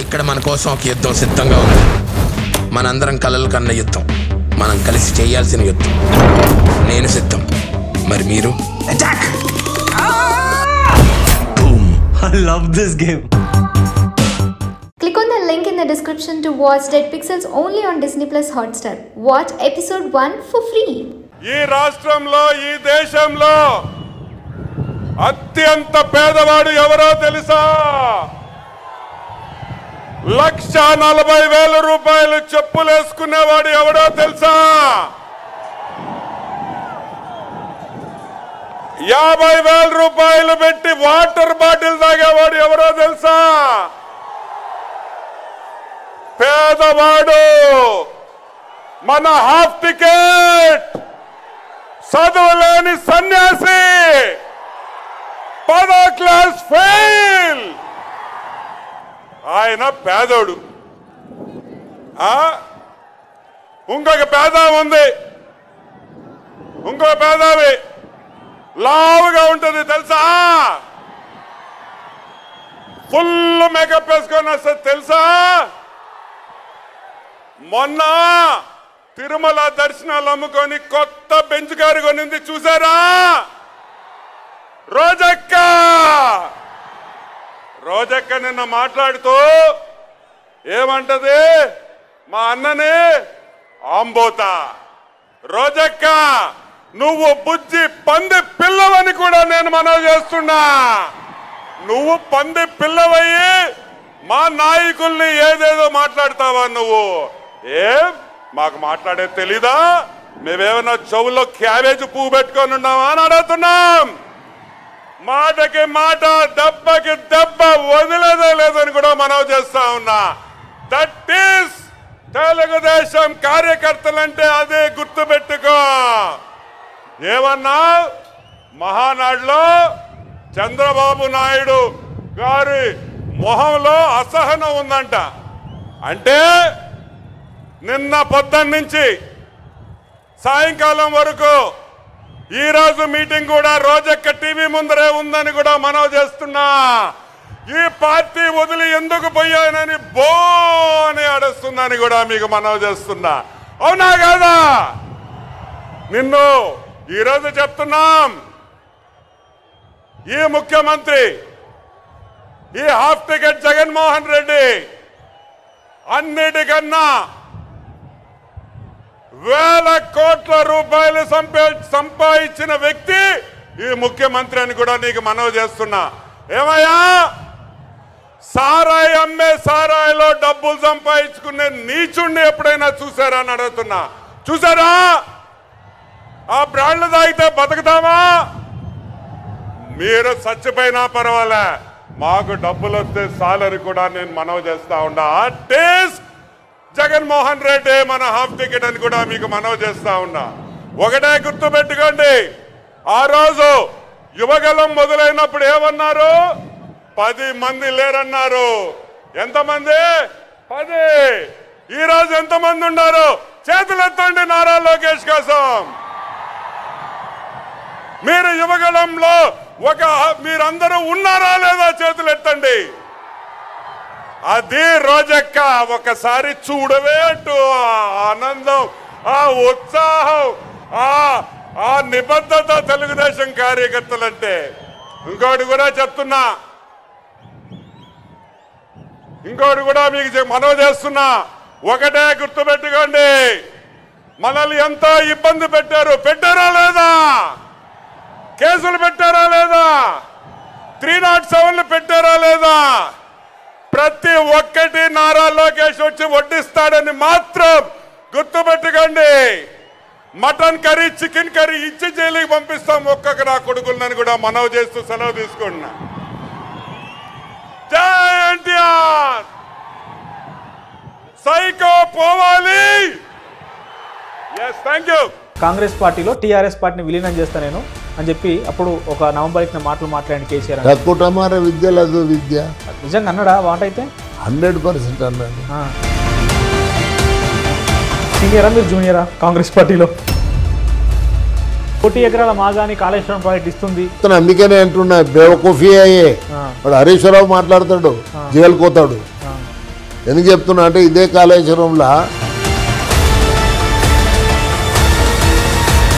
ఇక్కడ మన కోసం ఒక యుద్ధం సిద్ధంగా ఉంది మనందరం కలలు కన్న యుద్ధం మనం కలిసి చేయాల్సిన యుద్ధం నేను సిద్ధం మరి మీరు I love this game. Click on the link in the description to watch Dead Pixels only on Disney Plus Hotstar. Watch episode 1 for free. ఈ రాష్ట్రంలో ఈ దేశంలో అత్యంత పేదవాడు ఎవరో తెలుసా లక్ష నలభై వేల రూపాయలు చెప్పులేసుకునేవాడు ఎవడో తెలుసా యాభై వేల రూపాయలు పెట్టి వాటర్ బాటిల్ తాగేవాడు ఎవరో తెలుసా పేదవాడు మన హాఫ్ టికెట్ చదువులేని సన్యాసి పదో క్లాస్ ఫెయిల్ ఆయన పేదోడు ఆ? ఇంకొక పేద ఉంది ఇంకో పేదావి లావుగా ఉంటుంది తెలుసా ఫుల్ మేకప్ వేసుకొని వస్తుంది తెలుసా మొన్న తిరుమల దర్శనాలు అమ్ముకొని కొత్త బెంచ్ కారు కొనింది చూసారా రోజక్క రోజక్క నిన్న మాట్లాడుతూ ఏమంటది మా అన్నని ఆంబోతా రోజక్క నువ్వు బుజ్జి పంది పిల్లవని కూడా నేను మనవి చేస్తున్నా నువ్వు పంది పిల్లవయ్యి మా నాయకుల్ని ఏదేదో మాట్లాడతావా నువ్వు ఏం మాకు మాట్లాడే తెలీదా మేమేమైనా చెవుల్లో క్యాబేజ్ పువ్వు పెట్టుకొని ఉన్నామా అని అడుగుతున్నాం మాటకి మాట దెబ్బకి దెబ్బ వదిలేదో లేదని కూడా మనవి చేస్తా ఉన్నా దట్ ఈస్ తెలుగుదేశం కార్యకర్తలంటే అదే గుర్తుపెట్టుకో ఏమన్నా మహానాడులో చంద్రబాబు నాయుడు గారి మొహంలో అసహనం ఉందంట అంటే నిన్న పొద్దున్న నుంచి సాయంకాలం వరకు ఈ రోజు మీటింగ్ కూడా రోజక్క టీవీ ముందరే ఉందని కూడా మనవి చేస్తున్నా ఈ పార్టీ వదిలి ఎందుకు పోయానని బో అని అడుస్తుందని కూడా మీకు మనవి చేస్తున్నా అవునా కాదా నిన్ను ఈరోజు చెప్తున్నాం ఈ ముఖ్యమంత్రి ఈ హాఫ్ టికెట్ జగన్మోహన్ రెడ్డి అన్నిటికన్నా వేల కోట్ల రూపాయలు సంపా సంపాదించిన వ్యక్తి ఈ ముఖ్యమంత్రి అని కూడా నీకు మనవి చేస్తున్నా ఏమయ్యా సారాయి అమ్మే సారాయిలో డబ్బులు సంపాదించుకునే నీచుండి ఎప్పుడైనా చూసారా అని అడుగుతున్నా చూసారా ఆ బ్రాండ్లు తాగితే బతుకుతామా మీరు చచ్చిపోయినా పర్వాలే మాకు డబ్బులు వస్తే సాలరీ కూడా నేను మనవి చేస్తా ఉండా టేస్ట్ జగన్మోహన్ రెడ్డి మన హాఫ్ టికెట్ అని కూడా మీకు మనవి చేస్తా ఉన్నా ఒకటే గుర్తు పెట్టుకోండి ఆ రోజు యువగలం మొదలైనప్పుడు ఏమన్నారు పది మంది లేరన్నారు ఎంతమంది పది ఈ రోజు ఎంతమంది ఉన్నారు చేతులు ఎత్తండి నారా లోకేష్ కోసం మీరు యువగలంలో ఒక మీరందరూ ఉన్నారా లేదా చేతులు ఎత్తండి అది రోజక్క ఒకసారి చూడవే అటు ఆ ఆనందం ఆ ఉత్సాహం ఆ ఆ నిబద్ధత తెలుగుదేశం కార్యకర్తలంటే ఇంకోటి కూడా చెప్తున్నా ఇంకోటి కూడా మీకు చె- మనవి చేస్తున్నా ఒకటే గుర్తుపెట్టుకోండి మనల్ని ఎంతో ఇబ్బంది పెట్టారు పెట్టారా లేదా కేసులు పెట్టారా లేదా త్రీ నాట్ సెవెన్లు పెట్టారా లేదా ప్రతి ఒక్కటి నారా లోకేష్ వచ్చి వడ్డిస్తాడని మాత్రం గుర్తుపెట్టుకోండి మటన్ కర్రీ చికెన్ కర్రీ ఇచ్చి జైలుకి పంపిస్తాం ఒక్కొక్క నా కొడుకులని కూడా మనవి చేస్తూ సెలవు తీసుకుంటున్నా జై ఎన్టీఆర్ సైకో పోవాలి ఎస్ థ్యాంక్ యూ కాంగ్రెస్ పార్టీలో టీఆర్ఎస్ పార్టీని విలీనం చేస్తా నేను అని చెప్పి అప్పుడు ఒక నవంబర్ ఇచ్చిన మాటలు మాట్లాడిన కేసీఆర్ అన్నాడు. కుటుంబార విద్య లేదు విద్య నిజంగా అన్నాడా వాట అయితే హండ్రెడ్ పర్సెంట్ అన్నాడు ఆ. సీనియరా మీరు జూనియరా కాంగ్రెస్ పార్టీలో కోటి ఎకరాల మాగాని కాళేశ్వరం ప్రాజెక్ట్ ఇస్తుంది అతను అందుకనే అంటున్నా బేవకూఫీ అయ్యే ఆ, వాడు హరీశ్వరరావు మాట్లాడతాడు జైలుకు పోతాడు ఆ. ఎందుకు చెప్తున్నా అంటే ఇదే కాళేశ్వరంలో